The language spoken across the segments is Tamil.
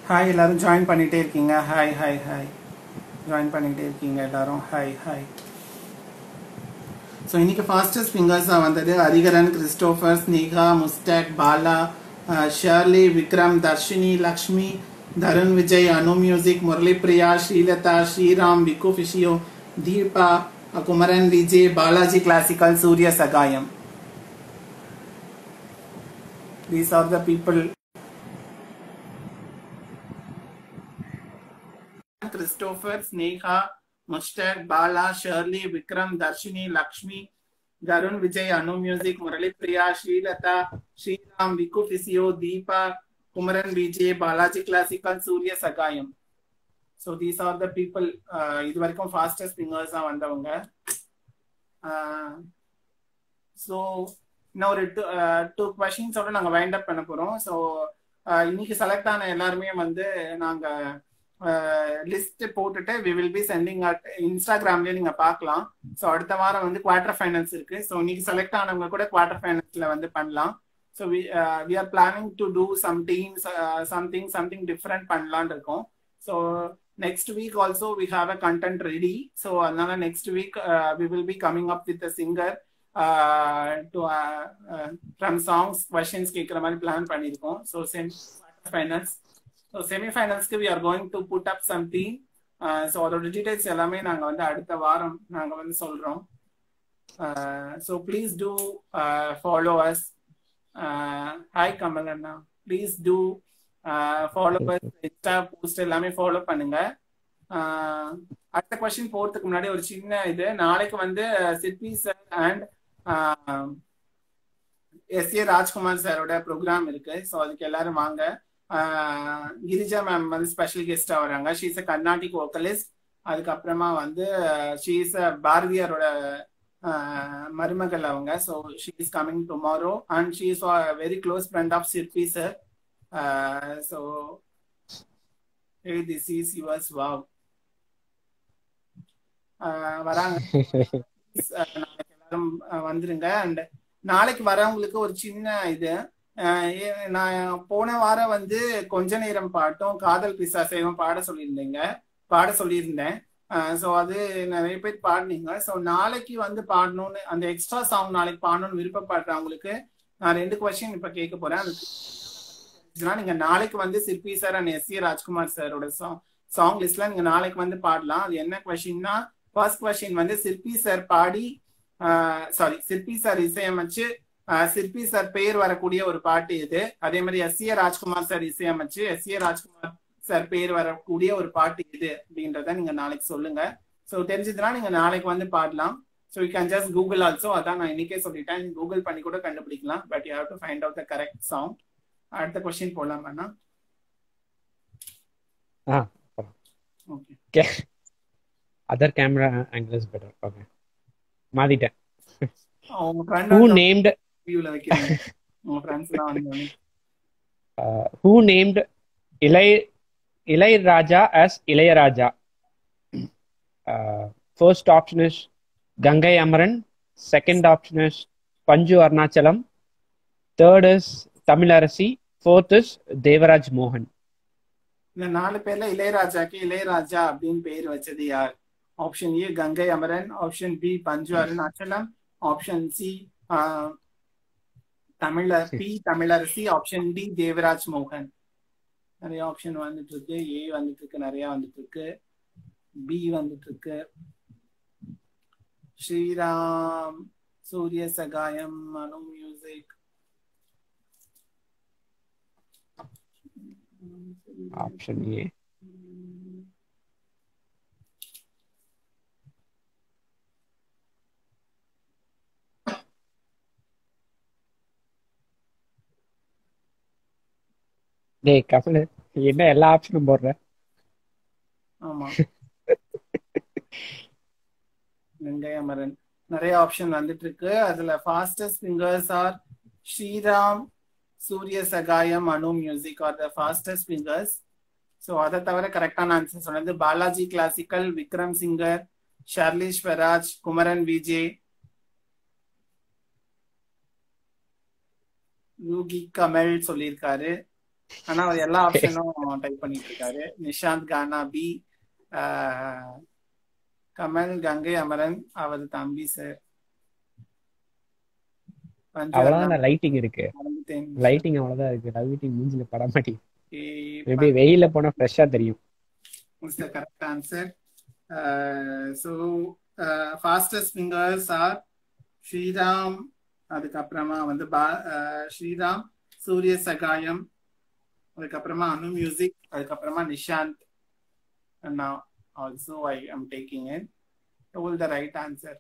ஹாய் எல்லாரும் ஜாயின் பண்ணிட்டே இருக்கீங்க ஹாய் ஹாய் ஹாய் ஜாயின் பண்ணிட்டே இருக்கீங்க எல்லாரும் ஹாய் ஹாய் ஸோ இன்னைக்கு ஃபாஸ்டஸ்ட் ஃபிங்கர்ஸாக வந்தது ஹரிகரன் கிறிஸ்டோஃபர் ஸ்னேகா முஸ்டாக் பாலா அஹ், Shirley Vikram Dharshini Lakshmi Tharun Vijay Anu music Murali Priya Srilatha Sriram Vikku physio Deepa Kumaran Vijay Balaji classical Surya Sagayam these are the people Christopher, Sneha, Mushtaq, Bala, Shirley, Vikram, Darshini, Lakshmi, Garun, Vijay, Anu Music, Murali Priya, Srilata, Sriram, Viku Physio, Deepa, Kumaran Vijay, Balaji Classical, Surya Sagayam. So these are the people uh, இது வரைக்கும் ஃபாஸ்டஸ்ட் ஃபிங்கர்ஸா வந்தவங்க ஸோ இன்னும் ஒரு டூ டூ கொஷின்ஸோட நாங்கள் வைண்ட் அப் பண்ண போகிறோம் ஸோ இன்னைக்கு செலக்ட் ஆன எல்லாருமே வந்து நாங்கள் லிஸ்ட் போட்டுட்டு we will be sending at இன்ஸ்டாகிராம்லயே நீங்க பார்க்கலாம் ஸோ அடுத்த வாரம் வந்து குவார்டர் ஃபைனல்ஸ் இருக்கு ஸோ இன்னைக்கு செலக்ட் ஆனவங்க கூட குவார்டர் ஃபைனல்ஸ்ல வந்து பண்ணலாம் so we we are planning to do some teams something something different பண்ணலான் இருக்கோம் so next week also we have a content ready so அதனால next week we will be coming up with a singer to from songs questions கேட்குற மாதிரி பிளான் பண்ணியிருக்கோம் ஸோ செம் ஃபைனல்ஸ் ஸோ செமிஃபைனல்ஸ்க்கு we are going to put up something so அதோட டீடைல்ஸ் எல்லாமே நாங்கள் வந்து அடுத்த வாரம் நாங்கள் வந்து சொல்கிறோம் so please do follow us hi Kamal அண்ணா please do follow us insta post எல்லாமே ஃபாலோ பண்ணுங்க Uh, அடுத்த கொஸ்டின் போறதுக்கு முன்னாடி ஒரு சின்ன இது நாளைக்கு வந்து Sirpy sir and S A Rajkumar சாரோட ப்ரோக்ராம் இருக்கு ஸோ அதுக்கு எல்லாரும் வாங்க ஆஹ் கிரிஜா மேம் வந்து ஸ்பெஷல் கெஸ்டா வராங்க ஷீஸ் அ கர்நாடிக் வோக்கலிஸ்ட் அதுக்கப்புறமா வந்து ஷீஸ் அ பாரதியாரோட ஆஹ் மருமகள் அவங்க so she is coming tomorrow and she is very close friend of Sirpy sir so this is yours wow வராங்க நாளைக்கு எல்லாரும் வந்துருங்க அண்ட் நாளைக்கு வரவங்களுக்கு ஒரு சின்ன இது நான் போன வாரம் வந்து கொஞ்ச நேரம் பாட்டும் காதல் பிசாசையும் பாட சொல்லியிருந்தேங்க பாட சொல்லியிருந்தேன் ஸோ அது நிறைய பேர் பாடினீங்க ஸோ நாளைக்கு வந்து பாடணும்னு அந்த எக்ஸ்ட்ரா சாங் நாளைக்கு பாடணும்னு விருப்பப்படுறவங்களுக்கு நான் ரெண்டு கொஸ்டின் இப்போ கேட்க போறேன் அதுக்கு நீங்க நாளைக்கு வந்து Sirpy sir and S A Rajkumar சாரோட சாங் சாங் லிஸ்ட்ல நீங்க நாளைக்கு வந்து பாடலாம் அது என்ன கொஸ்டின்னா ஃபர்ஸ்ட் கொஸ்டின் வந்து சிற்பி சார் பாடி சாரி சிற்பி சார் இசையமைச்சு சிற்பி சார் பேர் வரக்கூடிய ஒரு பாட்டு இது அதே மாதிரி எஸ் ஏ ராஜ்குமார் சார் இசையமைச்சு எஸ் ஏ ராஜ்குமார் சார் பேர் வரக்கூடிய ஒரு பாட்டு இது அப்படின்றத நீங்க நாளைக்கு சொல்லுங்க ஸோ தெரிஞ்சதுன்னா நீங்க நாளைக்கு வந்து பாடலாம் so you can just Google also அதான் நான் இன்னைக்கே சொல்லிட்டேன் கூகுள் பண்ணி கூட கண்டுபிடிக்கலாம் but you have to find out the correct song அடுத்த கொஸ்டின் போடலாம் அண்ணா ஆ okay other camera angle is better okay மாத்திட்டேன் உங்க ஹூ ஃப்ரெண்ட் நேம்ட் வியூல வைக்கிறேன் உங்க ஃப்ரெண்ட்ஸ்லாம் வந்து who named Ilaiya Ilaiyaraaja as Ilaiyaraaja first option is Gangai Amaran second option is Panchu Arunachalam third is Tamilarasi fourth is Devaraj மோகன் இந்த நாலு பேர்ல இளையராஜாக்கு இளையராஜா அப்படின்னு பேர் வச்சது யார் option A Gangai Amaran option B Panchu Arunachalam option C Tamilar B Tamilarasi option D Devaraj மோகன் நிறைய ஆப்ஷன் வந்துட்டு இருக்கு ஏ வந்துட்டு இருக்கு நிறைய வந்துட்டு இருக்கு பி வந்துட்டு இருக்கு ஸ்ரீராம் சூரிய சகாயம் மனு மியூசிக் ஆப்ஷன் ஏ டேய் கமல் என்ன எல்லா ஆப்ஷனும் போடுற ஆமா கங்கை அமரன் நிறைய ஆப்ஷன் வந்துட்டு இருக்கு அதுல fastest fingers are Sriram Surya Sagayam Anu music are the fastest fingers so அதை தவிர கரெக்டான ஆன்சர் சொன்னது Balaji classical Vikram singer Shirley Swaraj Kumaran VJ Yugi Kamal சொல்லியிருக்காரு ஆனா அவர் எல்லா ஆப்ஷனும் டைப் பண்ணிட்டு இருக்காரு நிஷாந்த் கானா பி கமல் கங்கை அமரன் அவர் தம்பி சார் அவ்வளவுதான் லைட்டிங் இருக்கு லைட்டிங் அவ்வளவுதான் இருக்கு லைட்டிங் மூஞ்சில பட மாட்டேங்குது மேபி வெயில போனா ஃப்ரெஷ்ஷா தெரியும் correct answer so fastest fingers are Sriram அதுக்கப்புறமா வந்து பா ஸ்ரீராம் சூரிய சகாயம் அதுக்கப்புறமா அனு மியூசிக் அதுக்கப்புறமா நிஷாந்த் நான் also I am taking it told the right answer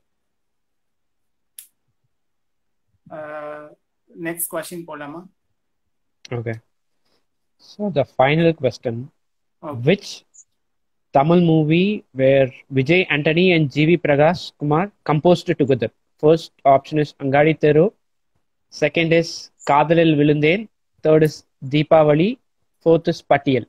next question போலாமா Okay. So the final question: Which Tamil movie where Vijay Antony and G.V. Prakash Kumar composed together? First option is Angadi Teru. Second is Kadalil Vilundhen. Third is Deepavali. Fourth is Patiyal.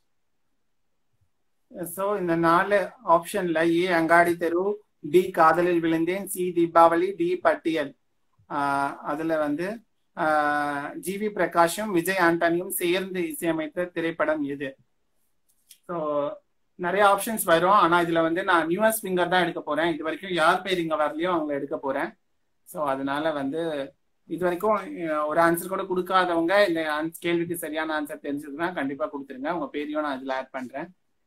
So இந்த நாலு ஆப்ஷன்ல ஏ அங்காடி தெரு டி காதலில் விழுந்தேன் சி தீபாவளி டி பட்டியல் அதுல வந்து ஜிவி பிரகாஷும் விஜய் ஆண்டனியும் சேர்ந்து இசையமைத்த திரைப்படம் எது ஸோ நிறைய ஆப்ஷன்ஸ் வரும் ஆனா இதுல வந்து நான் நியூஸ் ஃபிங்கர் தான் எடுக்க போறேன் இது வரைக்கும் யார் பேர் இங்க வரலையோ அவங்கள எடுக்க போறேன் ஸோ அதனால வந்து இது வரைக்கும் ஒரு ஆன்சர் கூட கொடுக்காதவங்க இந்த கேள்விக்கு சரியான ஆன்சர் தெரிஞ்சதுன்னா கண்டிப்பா கொடுத்துருங்க உங்க பேரையும் நான் இதுல ஆட் பண்றேன்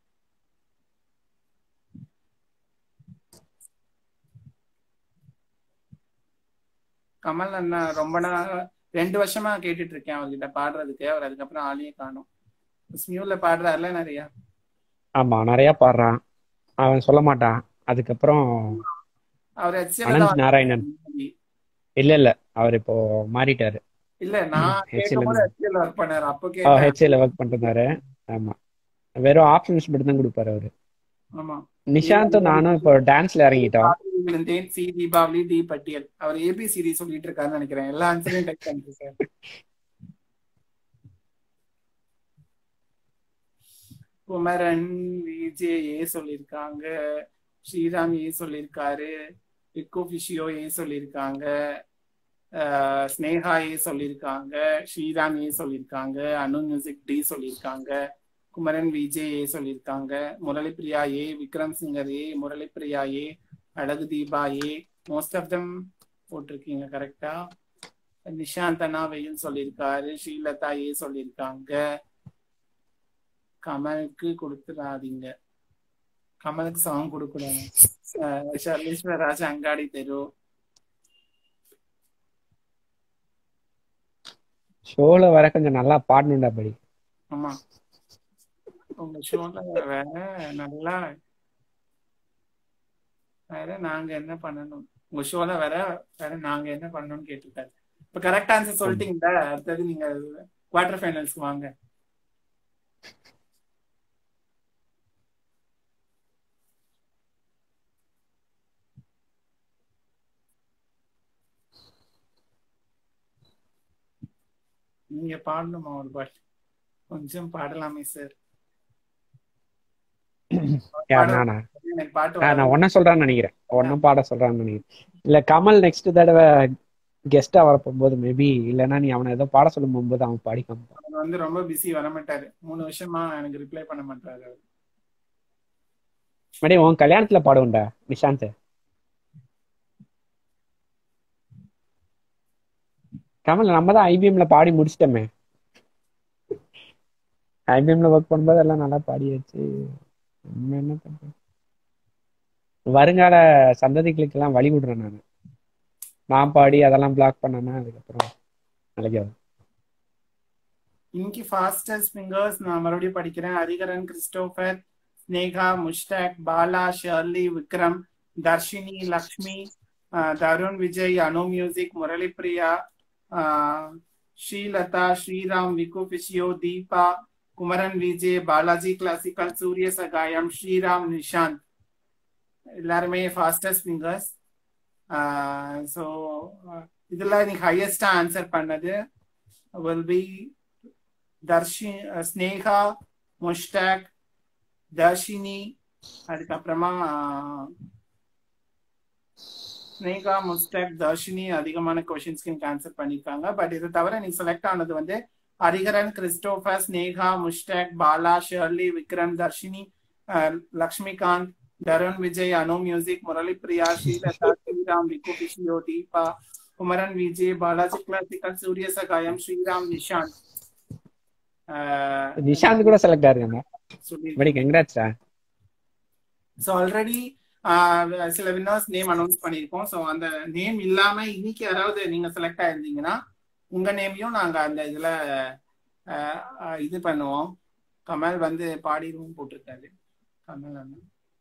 கமல் அண்ணா ரொம்ப நாள் ரெண்டு வருஷமா கேட்டுட்டு இருக்கேன் அவர்கிட்ட பாடுறதுக்கு அவர் அதுக்கப்புறம் ஆளையே காணும் ஸ்மியூல பாடுறாருல நிறைய ஆமா நிறைய பாடுறான் அவன் சொல்ல மாட்டான் அதுக்கப்புறம் அவர் அனந்த் நாராயணன் இல்ல இல்ல அவர் இப்போ மாறிட்டாரு இல்ல நான் கேட்கும்போது ஹெச்எல் ஒர்க் பண்ணாரு அப்போ ஹெச்எல் ஒர்க் பண்றாரு ஆமா வெறும் ஆப்ஷன்ஸ் மட்டும் தான் கொடுப்பாரு அவரு ஆமா நிஷாந்தும் நானும் இப்போ டான்ஸ்ல இறங்கிட்டோம் விழுந்தேன் சி தீபாவளி டி பட்டியல் அவர் ஏபிசிடி சொல்லிட்டு இருக்காருன்னு நினைக்கிறேன் எல்லா ஆன்சரையும் டைப் பண்ணிருக்காரு குமரன் விஜய் ஏ சொல்லியிருக்காங்க ஸ்ரீராம் ஏ சொல்லியிருக்காரு விக்கோ பிஷியோ ஏ சொல்லியிருக்காங்க ஸ்னேகா ஏ சொல்லியிருக்காங்க ஸ்ரீராம் ஏ சொல்லியிருக்காங்க அனு மியூசிக் டி சொல்லியிருக்காங்க குமரன் விஜய் ஏ சொல்லியிருக்காங்க முரளிப்பிரியா ஏ விக்ரம் சிங்கர் ஏ முரளிப்பிரியா ஏ அழகு தீபா ஏ மோஸ்ட் ஆஃப் தம் போட்டிருக்கீங்க கரெக்டா நிஷாந்த் அண்ணா வெயில் சொல்லியிருக்காரு ஸ்ரீலதா ஏ சொல்லியிருக்காங்க கமலுக்கு கொடுத்துடாதீங்க கமலுக்கு சாங் கொடுக்கூடாது ஷர்லீஸ்வரராஜ் அங்காடி தெரு ஷோல வர கொஞ்சம் நல்லா பாடணும்டா படி ஆமா உங்க ஷோல வேற நல்லா வேற நாங்க என்ன பண்ணணும் உங்க ஷோல வேற வேற நாங்க என்ன பண்ணணும்னு கேட்டிருக்காரு இப்ப கரெக்ட் ஆன்சர் சொல்லிட்டீங்களா அடுத்தது நீங்க குவார்டர் ஃபைனல்ஸ்க்கு வாங்க நீங்க பாடணுமா ஒரு பாட்டு கொஞ்சம் பாடலாமே சார் நானா நான் ஒன்னும் சொல்றான்னு நினைக்கிறேன் ஒன்னும் பாட சொல்றான்னு நினைக்கிறேன் இல்ல கமல் நெக்ஸ்ட் தடவை கெஸ்டா வர போகும்போது மேபி இல்லைன்னா நீ அவனை ஏதோ பாட சொல்லும் போகும்போது அவன் பாடி அவர் வந்து ரொம்ப பிஸி வர மாட்டாரு மூணு வருஷமா எனக்கு ரிப்ளை பண்ண மாட்டாரு மேடம் உன் கல்யாணத்துல பாடுவோம்டா நிஷாந்த் கமல் நம்ம தான் ஐபிஎம்ல பாடி முடிச்சிட்டோமே ஐபிஎம்ல ஒர்க் பண்ணும்போது எல்லாம் நல்லா பாடியாச்சு நம்ம என்ன பண்றோம் வருங்கால சந்ததிகளுக்கு எல்லாம் வழி விடுறேன் நான் நான் பாடி அதெல்லாம் பிளாக் பண்ணேன்னா அதுக்கப்புறம் நாளைக்கு இன்னைக்கு ஃபாஸ்டஸ்ட் ஃபிங்கர்ஸ் நான் மறுபடியும் படிக்கிறேன் Hariharan Christopher Sneha Mushtaq Bala Shirley Vikram Dharshini Lakshmi Tharun Vijay Anu music Muralipriya Srilatha Sriram Viku physio Deepa Kumaran Vijay Balaji classical Surya Sagayam Sriram Nishanth எல்லாருமே ஃபாஸ்டஸ்ட் ஃபிங்கர்ஸ் ஸோ இதில் இன்னைக்கு ஹையஸ்டா ஆன்சர் பண்ணது வில் பி தர்ஷி ஸ்னேகா முஷ்டாக் தர்ஷினி அதுக்கப்புறமா ஸ்னேகா முஸ்டாக் தர்ஷினி அதிகமான கொஷின்ஸ்க்கு எனக்கு ஆன்சர் பண்ணியிருக்காங்க பட் இதை தவிர நீ செலக்ட் ஆனது வந்து ஹரிஹரன் கிறிஸ்டோபர் ஸ்னேகா முஷ்டாக் பாலா ஷெர்லி விக்ரம் தர்ஷினி அஹ், Lakshmikanth Tharun Vijay Anu music Murali Priya Srilatha Sriram Vikku physio Deepa Kumaran Vijay Balaji classical Surya Sagayam Sriram Nishanth Nishanth கூட செலக்ட் ஆயிருக்காங்க சொல்லி படி கங்க்ராட்ஸ்டா ஸோ ஆல்ரெடி சில வின்னர்ஸ் நேம் அனௌன்ஸ் பண்ணியிருக்கோம் ஸோ அந்த நேம் இல்லாம இன்னைக்கு யாராவது நீங்க செலக்ட் ஆயிருந்தீங்கன்னா உங்க நேமையும் நாங்க அந்த இதுல ஆஹ், ஆஹ், இது பண்ணுவோம் கமல் வந்து பாடிடுவோம் போட்டிருக்காரு கமல் அண்ணன்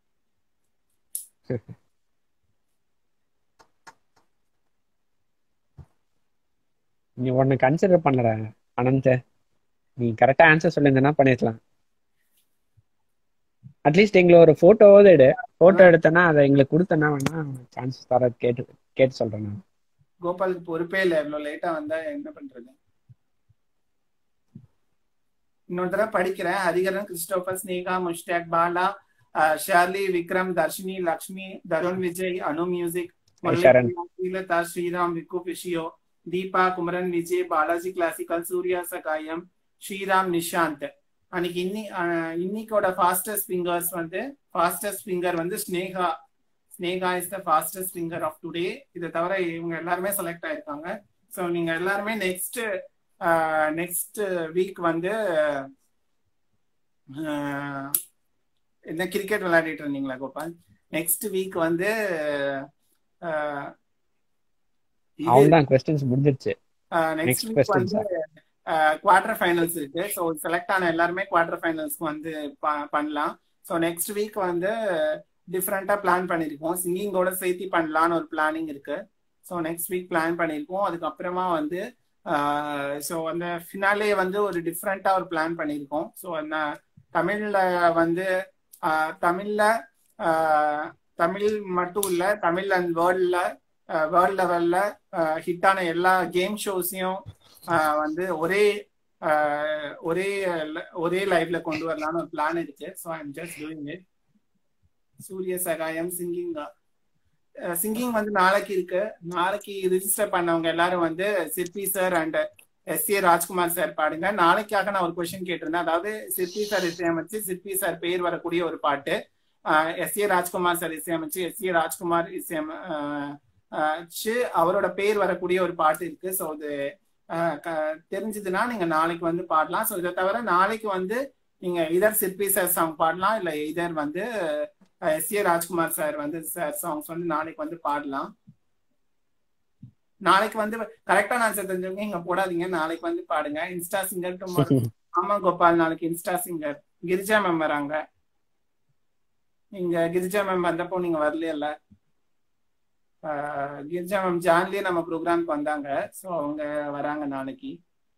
நீ ஒன்னு கன்சிடர் பண்ணல அனந்த் நீ கரெக்டா ஆன்சர் சொல்லியிருந்தனா பண்ணிருக்கலாம் அட்லீஸ்ட் எங்களை ஒரு போட்டோவாவது எடு போட்டோ எடுத்தனா அதை எங்களுக்கு கொடுத்தனா வேணா சான்ஸ் தர கேட்டு கேட்டு சொல்றேன் நான் கோபாலுக்கு பொறுப்பே இல்லை இவ்வளவு லேட்டா வந்தா என்ன பண்றது இன்னொரு தடவை படிக்கிறேன் ஹரிகரன் கிறிஸ்டோபர் ஸ்னேகா முஷ்டாக் பாலா ஆஹ், Shirley Vikram Dharshini Lakshmi Tharun Vijay Anu music Hi, Sharon. Srilatha Sriram Vikku physio Deepa Kumaran Vijay Balaji classical Surya Sagayam Sriram Nishanth அன்னைக்கு இன்னி ஆஹ், இன்னைக்கோட ஃபாஸ்டஸ்ட் ஃபிங்கர்ஸ் வந்து ஃபாஸ்டஸ்ட் ஃபிங்கர் வந்து Sneha Sneha is the fastest finger of today இதை தவிர இவங்க எல்லாருமே செலக்ட் ஆயிருக்காங்க ஸோ நீங்க எல்லாருமே நெக்ஸ்ட் நெக்ஸ்ட் வீக் வந்து ஆஹ், என்ன கிரிக்கெட் விளையாடிட்டு இருந்தீங்களா கோபால் நெக்ஸ்ட் வீக் வந்து ஆஹ், இது- அவன்தான் கொஸ்டின்ஸ் முடிஞ்சிருச்சு நெக்ஸ்ட் Next வீக் questions, வந்து குவார்டர் ஃபைனல்ஸ் இருக்கு ஸோ செலக்ட் ஆன எல்லாருமே குவார்டர் ஃபைனல்ஸ்க்கு வந்து ப- பண்ணலாம் ஸோ நெக்ஸ்ட் வீக் வந்து டிஃப்ரெண்டா பிளான் பண்ணியிருக்கோம் சிங்கிங்கோட சேர்த்து பண்ணலான்னு ஒரு பிளானிங் இருக்கு ஸோ நெக்ஸ்ட் வீக் பிளான் பண்ணியிருக்கோம் அதுக்கப்புறமா வந்து ஸோ அந்த ஃபினாலே வந்து ஒரு டிஃப்ரெண்டா ஒரு பிளான் பண்ணியிருக்கோம் ஸோ அந்த தமிழ்ல வந்து ஆஹ், தமிழ்ல ஆஹ், தமிழ் மட்டும் இல்ல தமிழ் அண்ட் வேர்ல்ட்ல வேர்ல்ட் லெவல்ல ஹிட்டான எல்லா கேம் ஷோஸையும் வந்து ஒரே ஆஹ், ஒரே ல- ஒரே லைவ்ல கொண்டு வரலாம்னு ஒரு பிளான் இருக்கு so I am just doing it Surya Sagayam singing singing வந்து நாளைக்கு இருக்கு நாளைக்கு ரிஜிஸ்டர் பண்ணவங்க எல்லாரும் வந்து Sirpy sir and S A Rajkumar sir பாடுங்க நாளைக்காக நான் ஒரு கொஸ்டின் கேட்டிருந்தேன் அதாவது சிற்பி சார் இசையமைச்சு சிற்பி சார் பேர் வரக்கூடிய ஒரு பாட்டு எஸ் ஏ ராஜ்குமார் சார் இசையமைச்சு எஸ் ஏ ராஜ்குமார் இசையம ஆஹ், ஆஹ், ச்சு அவரோட பேர் வரக்கூடிய ஒரு பாட்டு இருக்கு ஸோ அது ஆஹ், க- தெரிஞ்சதுன்னா நீங்க நாளைக்கு வந்து பாடலாம் ஸோ இதை தவிர நாளைக்கு வந்து நீங்க இதர் சிற்பி சார் சாங் பாடலாம் இல்ல இதர் வந்து எஸ் ஏ ராஜ்குமார் சார் வந்து சார் சாங்ஸ் வந்து நாளைக்கு வந்து பாடலாம் நாளைக்கு வந்து கரெக்டா நான் தெரிஞ்சவங்க இங்க போடாதீங்க நாளைக்கு வந்து பாடுங்க இன்ஸ்டா சிங்கர் டுமாரோ ஆமா கோபால் நாளைக்கு இன்ஸ்டா சிங்கர் கிரிஜா மேம் வராங்க நீங்க கிரிஜா மேம் வந்தப்போ நீங்க வரலையல்ல ஆஹ் கிரிஜா மேம் ஜான்லயே நம்ம ப்ரோக்ராம்க்கு வந்தாங்க ஸோ அவங்க வராங்க நாளைக்கு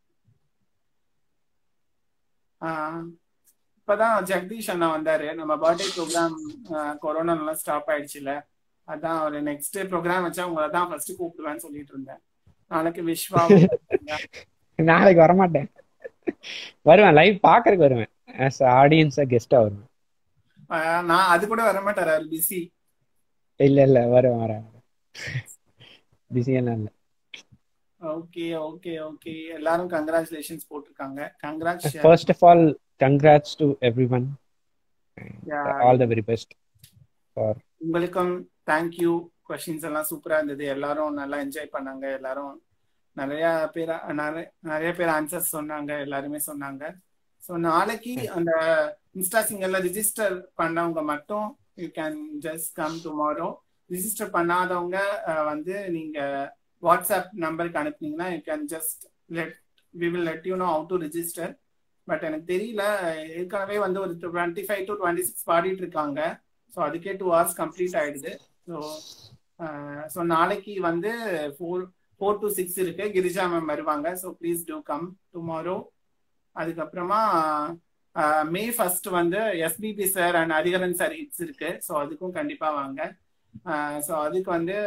ஆஹ் இப்பதான் ஜெகதீஷ் அண்ணா வந்தாரு நம்ம பர்த்டே ப்ரோக்ராம் கொரோனா எல்லாம் ஸ்டாப் ஆயிடுச்சுல அதான் ஒரு நெக்ஸ்ட் ப்ரோக்ராம் வச்சா உங்களை தான் ஃபர்ஸ்ட் கூப்பிடுவேன்னு சொல்லிட்டு இருந்தேன் நாளைக்கு விஸ்வா நாளைக்கு வரமாட்டேன் வருவேன் லைவ் பாக்குறதுக்கு வருவேன் ஆஸ் ஆடியன்ஸா கெஸ்டா வருவேன் ஆஹ் நான் அது கூட வரமாட்டாரு அவர் பிஸி இல்ல இல்ல வருவேன் வரேன் பிஸியெல்லாம் இல்ல ஓகே ஓகே ஓகே எல்லாரும் கங்க்ராச்சுலேஷன்ஸ் போட்டிருக்காங்க congrats first of all congrats to everyone all the very best for உங்களுக்கும் தேங்க்யூ கொஸ்டின்ஸ் எல்லாம் சூப்பரா இருந்தது எல்லாரும் நல்லா என்ஜாய் பண்ணாங்க எல்லாரும் நிறைய பேர் நிறைய நிறைய பேர் ஆன்சர்ஸ் சொன்னாங்க எல்லாருமே சொன்னாங்க ஸோ நாளைக்கு அந்த இன்ஸ்டா சிங்கர்ல ரிஜிஸ்டர் பண்ணவங்க மட்டும் you can just come tomorrow register பண்ணாதவங்க அஹ், வந்து நீங்க வாட்ஸ்அப் நம்பருக்கு அனுப்புனீங்கன்னா you can just let we will let you know how to register but எனக்கு தெரியல ஏற்கனவே வந்து ஒரு twenty five to twenty six பாடிட்டு இருக்காங்க ஸோ அதுக்கே டூ ஹவர்ஸ் கம்ப்ளீட் ஆயிடுது ஸோ ஸோ நாளைக்கு வந்து ஃபோர் ஃபோர் டு சிக்ஸ் இருக்கு கிரிஜா மேம் வருவாங்க so please do come tomorrow அதுக்கப்புறமா மே ஃபர்ஸ்ட் வந்து SPB sir and Hariharan sir hits இருக்கு ஸோ அதுக்கும் கண்டிப்பா வாங்க ஸோ அதுக்கு வந்து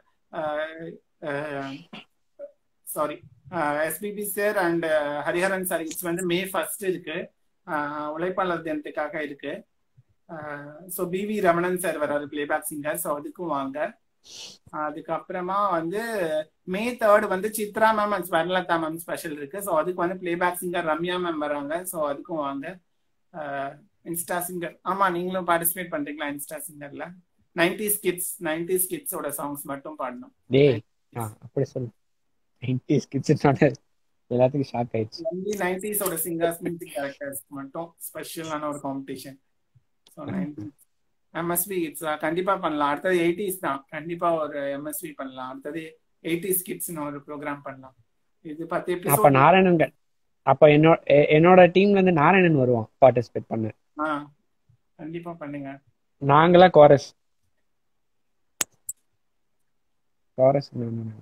sorry SPB sir and Hariharan sir hits வந்து மே ஃபர்ஸ்ட் இருக்கு ஆஹ் உழைப்பாளர் தினத்துக்காக இருக்கு ஸோ பிவி ரமணன் சார் வராரு பிளேபேக் சிங்கர் ஸோ அதுக்கும் வாங்க அதுக்கப்புறமா வந்து மே தேர்ட் வந்து Chithra ma'am and Swarnalatha ma'am special இருக்கு ஸோ அதுக்கு வந்து பிளேபேக் சிங்கர் ரம்யா மேம் வராங்க ஸோ அதுக்கும் வாங்க இன்ஸ்டா சிங்கர் ஆமா நீங்களும் பார்ட்டிசிபேட் பண்றீங்களா இன்ஸ்டா சிங்கர்ல நைன்டிஸ் கிட்ஸ் நைன்டிஸ் கிட்ஸோட சாங்ஸ் மட்டும் பாடணும் டேய் ஆ அப்படி சொல்லு நைன்டிஸ் கிட்ஸ் எல்லாத்துக்கும் ஷாக் ஆயிடுச்சு ஒன்லி நைன்டிஸோட சிங்கர்ஸ் மியூசிக் கேரக்டர்ஸ் மட்டும் ஸ்பெஷலான ஒரு competition so nineties MSV kids கண்டிப்பா பண்ணலாம் அடுத்தது எயிட்டிஸ் தான் கண்டிப்பா ஒரு எம்எஸ்வி பண்ணலாம் அடுத்தது எயிட்டிஸ் கிட்ஸ்னு ஒரு ப்ரோக்ராம் பண்ணலாம் இது பத்து அப்ப எபிசோட் நாராயணன் அப்ப என்னோட எ- என்னோட டீம்ல இருந்து நாராயணன் வருவான் பார்ட்டிசிபேட் பண்ண ஆ கண்டிப்பா பண்ணுங்க நாங்களா கோரஸ் கோரஸ்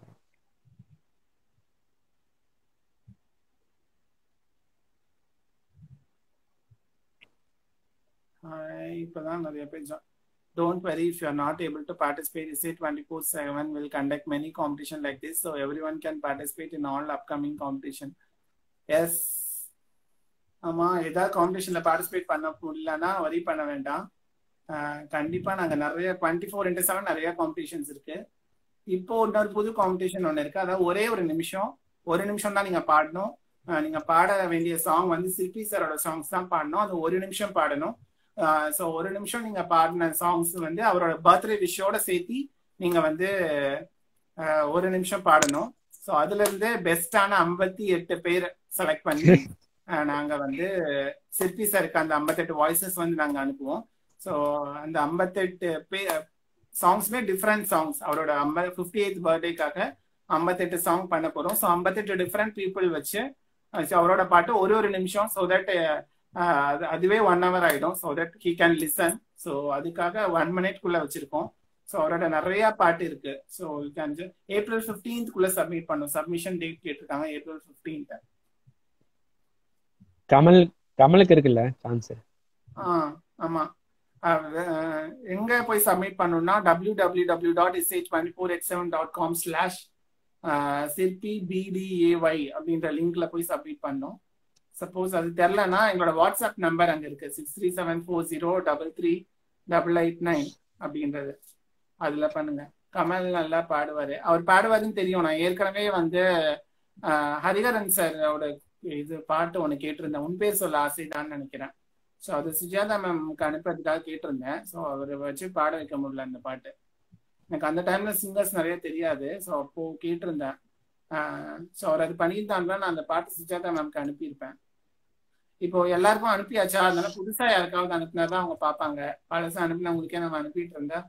ஆஹ் இப்பதான் நிறைய பேர் don't worry if you are not able to participate Isai twenty four seven will conduct many competition like this so everyone can participate in all upcoming competition yes ஆமா ஏதாவது காம்படிஷன்ல பார்ட்டிசிபேட் பண்ண முடியலன்னா வரி பண்ண வேண்டாம் ஆஹ் கண்டிப்பா நாங்க நிறைய டுவெண்ட்டி ஃபோர் இன்ட்டு செவன் நிறைய காம்படிஷன்ஸ் இருக்கு இப்போ இன்னொரு புது காம்படிஷன் ஒன்று இருக்கு அதாவது ஒரே ஒரு நிமிஷம் ஒரு நிமிஷம் தான் நீங்க பாடணும் ஆஹ் நீங்க பாட வேண்டிய சாங் வந்து சிற்பி சாரோட சாங்ஸ் தான் பாடணும் அது ஒரு நிமிஷம் பாடணும் ஸோ ஒரு நிமிஷம் நீங்க பாடின சாங்ஸ் வந்து அவரோட பர்த்டே விஷயோட சேர்த்து நீங்க வந்து ஆஹ் ஒரு நிமிஷம் பாடணும் ஸோ அதுல இருந்து பெஸ்டான ஐம்பத்தி எட்டு பேர் செலக்ட் பண்ணி ஆஹ் நாங்க வந்து சிற்பி சாருக்கு அந்த ஐம்பத்தெட்டு வாய்ஸஸ் வந்து நாங்க அனுப்புவோம் ஸோ அந்த ஐம்பத்தெட்டு பே சாங்ஸ்மே டிஃப்ரெண்ட் சாங்ஸ் அவரோட ஐம்ப ஃபிஃப்டி எய்த் பர்த்டேக்காக ஐம்பத்தெட்டு சாங் பண்ண போறோம் ஸோ ஐம்பத்தெட்டு டிஃப்ரெண்ட் பீப்புள் வச்சு அஹ் so அவரோட பாட்டு ஒரு ஒரு நிமிஷம் ஸோ தட் அதுவே ஒன் ஹவர் ஆயிடும் so that he can listen so அதுக்காக ஒன் மினிட்குள்ள வச்சிருக்கோம் ஸோ அவரோட நிறைய பாட்டு இருக்கு ஸோ கேன் ஏப்ரல் ஃபிஃப்டீன்த்குள்ள சப்மிட் பண்ணும் சப்மிஷன் டேட் கேட்டிருக்காங்க ஏப்ரல் ஃபிஃப்டீன்த் கமல் கமலுக்கு இருக்குல்ல சான்ஸ் ஆ ஆமா அஹ் அஹ் எங்க போய் சப்மிட் பண்ணணும்னா W W W dot Isai twenty four X seven dot com slash Sirpy B D A Y அப்படின்ற லிங்க்ல போய் சப்மிட் பண்ணோம் சப்போஸ் அது தெரிலனா எங்களோட வாட்ஸ்அப் நம்பர் அங்க இருக்கு six three seven four zero double three double eight nine அப்படின்றது அதுல பண்ணுங்க கமல் நல்லா பாடுவாரு அவர் பாடுவாருன்னு தெரியும் நான் ஏற்கனவே வந்து அஹ், ஹரிஹரன் சாரோட இது பாட்டு ஒன்று கேட்டிருந்தேன் உன் பேர் சொல்ல ஆசைதான்னு நினைக்கிறேன் ஸோ அது சுஜாதா மேம்க்கு அனுப்புறதுக்காக கேட்டிருந்தேன் ஸோ அவரை வச்சு பாட வைக்க முடியல அந்த பாட்டு எனக்கு அந்த டைம்ல சிங்கர்ஸ் நிறைய தெரியாது ஸோ அப்போ கேட்டிருந்தேன் ஸோ அவர் அது பண்ணியிருந்தாங்கன்னா நான் அந்த பாட்டு சுஜாதா மேம்க்கு அனுப்பியிருப்பேன் இப்போ எல்லாருக்கும் அனுப்பியாச்சா அதனால புதுசா யாருக்காவது அனுப்புனா தான் அவங்க பார்ப்பாங்க பழசா அனுப்பினவங்களுக்கே நம்ம அனுப்பிட்டு இருந்தா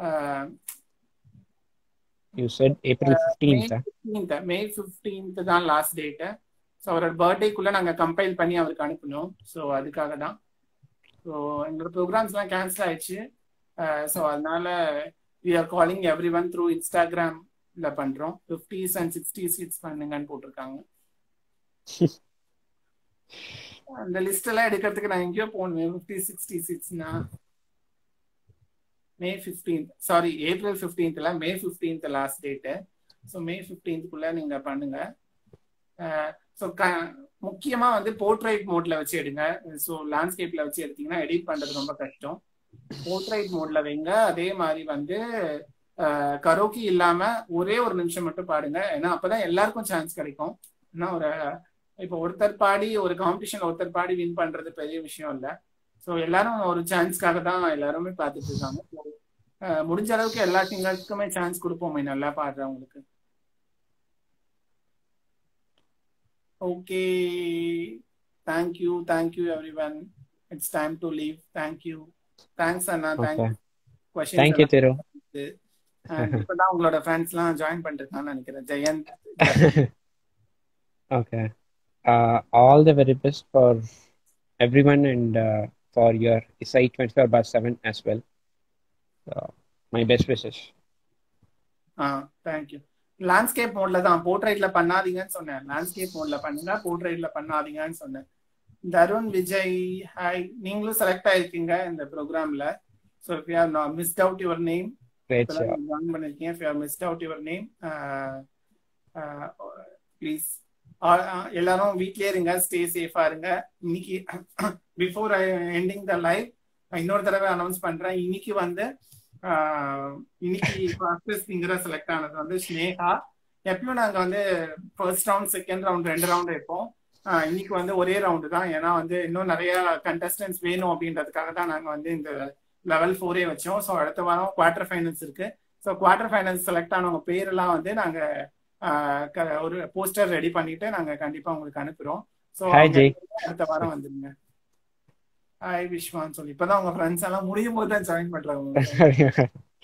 you said April fifteenth fifteenth May fifteenth தான் லாஸ்ட் டேட்டு ஸோ அவரோட பர்த்டேக்குள்ள நாங்க கம்பைல் பண்ணி அவருக்கு அனுப்பணும் ஸோ அதுக்காக தான் ஸோ எங்களோட ப்ரோக்ராம்ஸ்லாம் கேன்சல் ஆயிடுச்சு ஸோ அதனால we are calling everyone through இன்ஸ்டாகிராம்ல பண்றோம் ஃபிஃப்டிஸ் அண்ட் சிக்ஸ்டிஸ் ஹிட்ஸ் பண்ணுங்கன்னு போட்டிருக்காங்க அந்த லிஸ்ட் எல்லாம் எடுக்கிறதுக்கு நான் எங்கேயோ போகணும் ஃபிஃப்டி சிக்ஸ்டி சிக்ஸ்னா மே ஃபிஃப்டீன்த் சாரி ஏப்ரல் ஃபிஃப்டீன்த்ல May fifteenth last date so May ஃபிஃப்டீன்த்குள்ள நீங்க பண்ணுங்க ஸோ முக்கியமா வந்து போர்ட்ரைட் மோட்ல வச்சு எடுங்க ஸோ லேண்ட்ஸ்கேப்ல வச்சு எடுத்தீங்கன்னா எடிட் பண்றது ரொம்ப கஷ்டம் போர்ட்ரைட் மோட்ல வைங்க அதே மாதிரி வந்து கரோக்கி இல்லாம ஒரே ஒரு நிமிஷம் மட்டும் பாடுங்க ஏன்னா அப்பதான் எல்லாருக்கும் சான்ஸ் கிடைக்கும் ஏன்னா ஒரு இப்போ ஒருத்தர் பாடி ஒரு காம்படிஷன்ல ஒருத்தர் பாடி வின் பண்றது பெரிய விஷயம் இல்லை ஸோ எல்லாரும் ஒரு சான்ஸ்க்காக தான் எல்லாருமே பார்த்துட்டு இருக்காங்க அஹ் முடிஞ்ச அளவுக்கு எல்லா சிங்கர்ஸ்க்குமே சான்ஸ் கொடுப்போமே நல்லா பாடுறவங்களுக்கு okay thank you thank you every one it's time to leave thank you thanks அண்ணா தேங்க்யூ தேங்க்யூ திரு இப்பதான் உங்களோட ஃப்ரெண்ட்ஸ்லாம் ஜாயின் பண்ணிருக்கான்னு நினைக்கிறேன் Jayanth Okay. Uh, all the very best for everyone and uh, for your ISAI 24 by 7 as well. Uh, my best wishes. ஆ தேங்க்யூ லேண்ட்ஸ்கேப் மோட்ல தான் போர்ட்ரைட்ல பண்ணாதீங்கன்னு சொன்னேன் லேண்ட்ஸ்கேப் மோட்ல பண்ணுங்க போர்ட்ரைட்ல பண்ணாதீங்கன்னு சொன்னேன் தருண் விஜய் ஹாய் நீங்களும் செலக்ட் ஆயிருக்கீங்க இந்த ப்ரோக்ராம்ல so if you have missed out your name Great job. Join பண்ணிருக்கீங்க if you have missed out your name please எல்லாரும் வீட்லயே இருங்க ஸ்டே சேஃபா இருங்க இன்னைக்கு பிஃபோர் எண்டிங் த லைவ் இன்னொரு தடவை அனௌன்ஸ் பண்றேன் இன்னைக்கு வந்து இன்னைக்கு ஃபாஸ்டஸ்ட் ஃபிங்கரை செலக்ட் ஆனது வந்து ஸ்னேகா எப்பயும் நாங்க வந்து ஃபர்ஸ்ட் ரவுண்ட் செகண்ட் ரவுண்ட் ரெண்டு ரவுண்ட் வைப்போம் இன்னைக்கு வந்து ஒரே ரவுண்டு தான் ஏன்னா வந்து இன்னும் நிறைய கண்டஸ்டன்ஸ் வேணும் அப்படின்றதுக்காக தான் நாங்க வந்து இந்த லெவல் ஃபோரே வச்சோம் ஸோ அடுத்த வாரம் குவார்டர் ஃபைனல்ஸ் இருக்கு ஸோ குவார்டர் ஃபைனல்ஸ் செலக்ட் ஆனவங்க பேரெல்லாம் வந்து நாங்க ஒரு போஸ்டர் ரெடி பண்ணிட்டு நாங்க கண்டிப்பா உங்களுக்கு அனுப்புறோம் ஸோ அடுத்த வாரம் வந்துருங்க ஹாய் விஸ்வான்னு சொல்லி இப்பதான் உங்க ஃப்ரெண்ட்ஸ் எல்லாம் முடியும் போது தான் ஜாயின் பண்றாங்க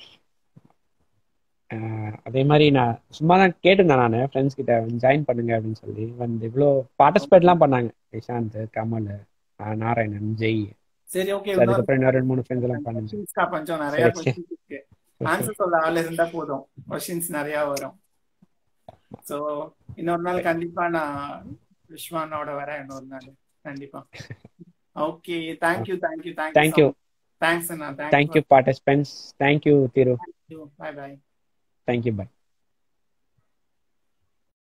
அதே மாதிரி நான் சும்மா தான் கேட்டிருந்தேன் நான் ஃப்ரெண்ட்ஸ் கிட்ட ஜாயின் பண்ணுங்க அப்படின்னு சொல்லி வந்து இவ்வளோ பார்ட்டிசிபேட்லாம் பண்ணாங்க நிஷாந்த் கமல் நாராயணன் ஜெய் சரி ஓகே அதுக்கப்புறம் இன்னும் ரெண்டு மூணு ஃப்ரெண்ட்ஸ் எல்லாம் பண்ணுங்க கொஞ்சம் நிறைய இருக்கு ஆன்சர் சொல்ல ஆள் இருந்தா போதும் கொஸ்டின்ஸ் நிறைய வரும் சோ இன்னொரு நாள் கண்டிப்பா நான் விஸ்வானோட வரேன் இன்னொரு நாள் கண்டிப்பா okay thank you thank you thank you thanks அண்ணா thank you participants thank you Thiru bye bye thank you by